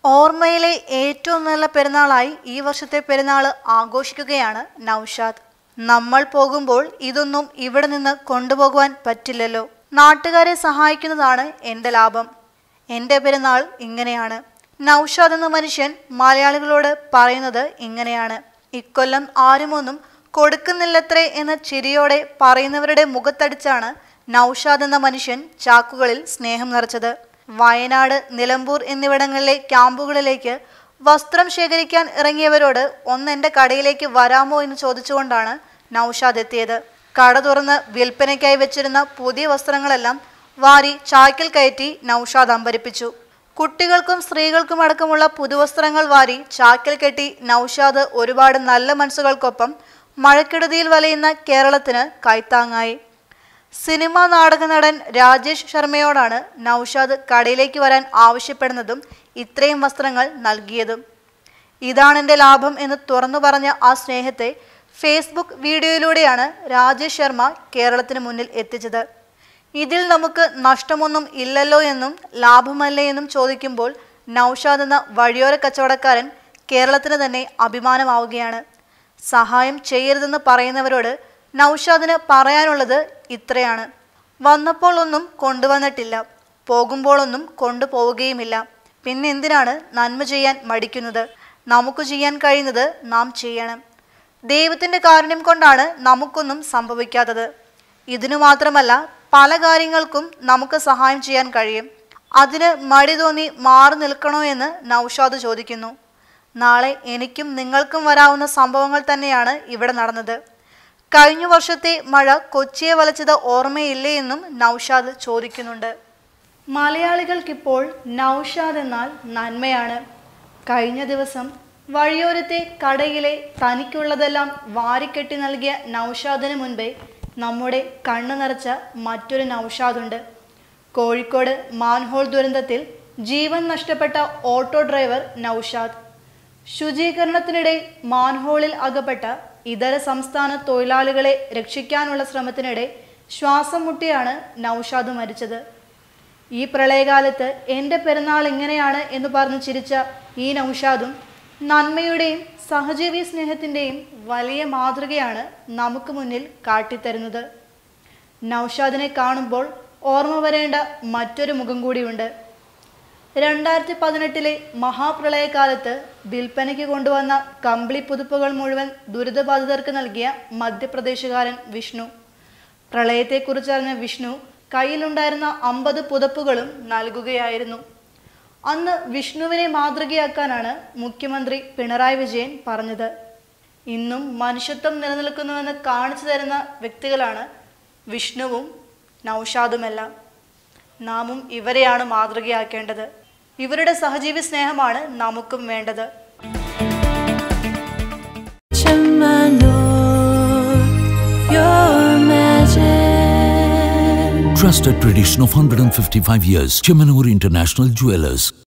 ഓർമ്മയിലെ ഏറ്റവും നല്ല പെരുന്നാളായി ഈ വർഷത്തെ പെരുന്നാൾ ആഘോഷിക്കുകയാണ് നൗഷാദ് നമ്മൾ പോകുമ്പോൾ ഇതൊന്നും ഇവിടെ നിന്ന് കൊണ്ടുപോകുവാൻ പറ്റില്ലല്ലോ നാട്ടുകാരെ സഹായിക്കുന്നതാണ് എൻ്റെ ലാഭം എൻ്റെ പെരുന്നാൾ ഇങ്ങനെയാണ് നൗഷാദ് എന്ന മനുഷ്യൻ മലയാളികളോട് പറയുന്നത് ഇങ്ങനെയാണ് ഇക്കൊല്ലം ആരുമൊന്നും കൊടുക്കുന്നില്ലത്രേ എന്ന ചിരിയോടെ പറയുന്നവരുടെ മുഖത്തടിച്ചാണ് നൗഷാദ് എന്ന മനുഷ്യൻ ചാക്കുകളിൽ സ്നേഹം നിറച്ചത് വയനാട് നിലമ്പൂർ എന്നിവിടങ്ങളിലെ ക്യാമ്പുകളിലേക്ക് വസ്ത്രം ശേഖരിക്കാൻ ഇറങ്ങിയവരോട് ഒന്ന് എൻ്റെ കടയിലേക്ക് വരാമോ എന്ന് ചോദിച്ചുകൊണ്ടാണ് നൗഷാദ് എത്തിയത് കട തുറന്ന് വിൽപ്പനയ്ക്കായി വെച്ചിരുന്ന പുതിയ വസ്ത്രങ്ങളെല്ലാം വാരി ചാക്കിൽ കയറ്റി നൗഷാദ് അമ്പരിപ്പിച്ചു കുട്ടികൾക്കും സ്ത്രീകൾക്കും അടക്കമുള്ള പുതുവസ്ത്രങ്ങൾ വാരി ചാക്കിൽ കെട്ടി നൗഷാദ് ഒരുപാട് നല്ല മനസ്സുകൾക്കൊപ്പം മഴക്കെടുതിയിൽ വലയുന്ന കേരളത്തിന് കൈത്താങ്ങായി സിനിമാ നാടക നടൻ രാജേഷ് ശർമ്മയോടാണ് നൗഷാദ് കടയിലേക്ക് വരാൻ ആവശ്യപ്പെടുന്നതും ഇത്രയും വസ്ത്രങ്ങൾ നൽകിയതും ഇതാണ് എൻ്റെ ലാഭം എന്ന് തുറന്നു പറഞ്ഞ ആ സ്നേഹത്തെ ഫേസ്ബുക്ക് വീഡിയോയിലൂടെയാണ് രാജേഷ് ശർമ്മ കേരളത്തിന് മുന്നിൽ എത്തിച്ചത് ഇതിൽ നമുക്ക് നഷ്ടമൊന്നും ഇല്ലല്ലോ എന്നും ലാഭമല്ലേ എന്നും ചോദിക്കുമ്പോൾ നൗഷാദ് എന്ന വഴിയോര കച്ചവടക്കാരൻ കേരളത്തിന് തന്നെ അഭിമാനമാവുകയാണ് സഹായം ചെയ്യരുതെന്ന് പറയുന്നവരോട് നൗഷാദിന് പറയാനുള്ളത് ഇത്രയാണ് വന്നപ്പോൾ ഒന്നും കൊണ്ടുവന്നിട്ടില്ല പോകുമ്പോഴൊന്നും കൊണ്ടുപോവുകയുമില്ല പിന്നെ എന്തിനാണ് നന്മ ചെയ്യാൻ മടിക്കുന്നത് നമുക്ക് ചെയ്യാൻ കഴിയുന്നത് നാം ചെയ്യണം ദൈവത്തിൻ്റെ കാരുണ്യം കൊണ്ടാണ് നമുക്കൊന്നും സംഭവിക്കാത്തത് ഇതിനു മാത്രമല്ല പല കാര്യങ്ങൾക്കും നമുക്ക് സഹായം ചെയ്യാൻ കഴിയും അതിന് മടി തോന്നി മാറി നിൽക്കണോ എന്ന് നൗഷാദ് ചോദിക്കുന്നു നാളെ എനിക്കും നിങ്ങൾക്കും വരാവുന്ന സംഭവങ്ങൾ തന്നെയാണ് ഇവിടെ നടന്നത് കഴിഞ്ഞ വർഷത്തെ മഴ കൊച്ചിയെ വലച്ചത് ഓർമ്മയില്ലേ എന്നും നൗഷാദ് ചോദിക്കുന്നുണ്ട് മലയാളികൾക്കിപ്പോൾ നൗഷാദ് എന്നാൽ നന്മയാണ് കഴിഞ്ഞ ദിവസം വഴിയോരത്തെ കടയിലെ തനിക്കുള്ളതെല്ലാം വാരിക്കെട്ടി നൽകിയ നൗഷാദിന് മുൻപേ നമ്മുടെ കണ്ണു നിറച്ച മറ്റൊരു നൗഷാദുണ്ട് കോഴിക്കോട് മാൻഹോൾ ദുരന്തത്തിൽ ജീവൻ നഷ്ടപ്പെട്ട ഓട്ടോ ഡ്രൈവർ നൗഷാദ് ശുചീകരണത്തിനിടെ മാൻഹോളിൽ അകപ്പെട്ട ഇതര സംസ്ഥാന തൊഴിലാളികളെ രക്ഷിക്കാനുള്ള ശ്രമത്തിനിടെ ശ്വാസം മുട്ടിയാണ് നൗഷാദ് മരിച്ചത് ഈ പ്രളയകാലത്ത് എൻ്റെ പെരുന്നാൾ ഇങ്ങനെയാണ് എന്ന് പറഞ്ഞ് ചിരിച്ച ഈ നൗഷാദും നന്മയുടെയും സഹജീവി സ്നേഹത്തിൻ്റെയും വലിയ മാതൃകയാണ് നമുക്ക് മുന്നിൽ കാട്ടിത്തരുന്നത് നൗഷാദിനെ കാണുമ്പോൾ ഓർമ്മ വരേണ്ട മറ്റൊരു മുഖം കൂടിയുണ്ട് രണ്ടായിരത്തി പതിനെട്ടിലെ മഹാപ്രളയകാലത്ത് വിൽപ്പനയ്ക്ക് കൊണ്ടുവന്ന കമ്പിളി പുതുപ്പുകൾ മുഴുവൻ ദുരിതബാധിതർക്ക് നൽകിയ മധ്യപ്രദേശുകാരൻ വിഷ്ണു പ്രളയത്തെക്കുറിച്ചറിഞ്ഞ വിഷ്ണു കയ്യിലുണ്ടായിരുന്ന അമ്പത് പുതപ്പുകളും നൽകുകയായിരുന്നു അന്ന് വിഷ്ണുവിനെ മാതൃകയാക്കാനാണ് മുഖ്യമന്ത്രി പിണറായി വിജയൻ പറഞ്ഞത് ഇന്നും മനുഷ്യത്വം നിലനിൽക്കുന്നുവെന്ന് കാണിച്ചു തരുന്ന വ്യക്തികളാണ് വിഷ്ണുവും നൗഷാദുമെല്ലാം നാമും ഇവരെയാണ് മാതൃകയാക്കേണ്ടത് ഇവരുടെ സഹജീവി സ്നേഹമാണ് നമുക്കും വേണ്ടത് Chamanur, your magic. Trusted tradition of 155 years. Chemanur International Jewelers.